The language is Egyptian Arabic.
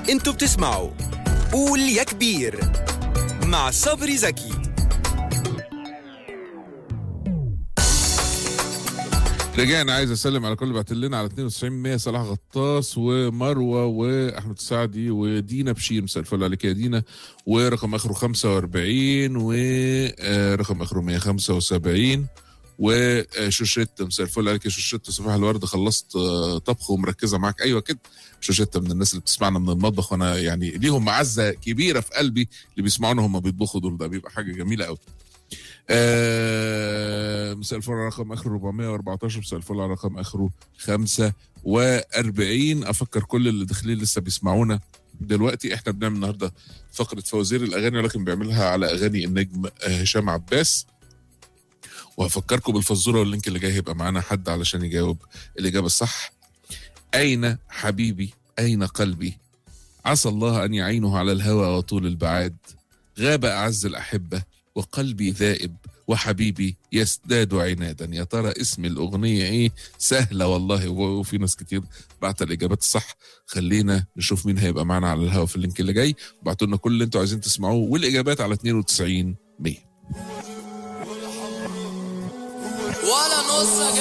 انتوا بتسمعوا قول يا كبير مع صبري زكي رجعنا عايز اسلم على كل اللي بعت لنا على 92 100 صلاح غطاس ومروه واحمد السعدي ودينا بشير مساء الفل عليك يا دينا ورقم اخره 45 ورقم اخره 175 وشوشيتا مساء الفل عليك يا شوشيتا صباح الورد خلصت آه، طبخ ومركزه معاك ايوه كده شوشيتا من الناس اللي بتسمعنا من المطبخ وانا يعني ليهم معزه كبيره في قلبي اللي بيسمعونا هم بيطبخوا دول ده بيبقى حاجه جميله قوي آه، مساء الفل على رقم اخره 414 مساء الفل على رقم اخره 45 افكر كل اللي داخلين لسه بيسمعونا دلوقتي احنا بنعمل النهارده فقره فوازير الاغاني ولكن بيعملها على اغاني النجم آه، هشام عباس وهفكركم بالفزوره واللينك اللي جاي هيبقى معانا حد علشان يجاوب الاجابه الصح اين حبيبي اين قلبي عسى الله ان يعينه على الهوى وطول البعاد غاب اعز الاحبه وقلبي ذائب وحبيبي يزداد عنادا يا ترى اسم الأغنية إيه سهلة والله و- وفي ناس كتير بعت الإجابات الصح خلينا نشوف مين هيبقى معنا على الهوا في اللينك اللي جاي وبعتوا لنا كل اللي انتوا عايزين تسمعوه والإجابات على 92 100 ولا نص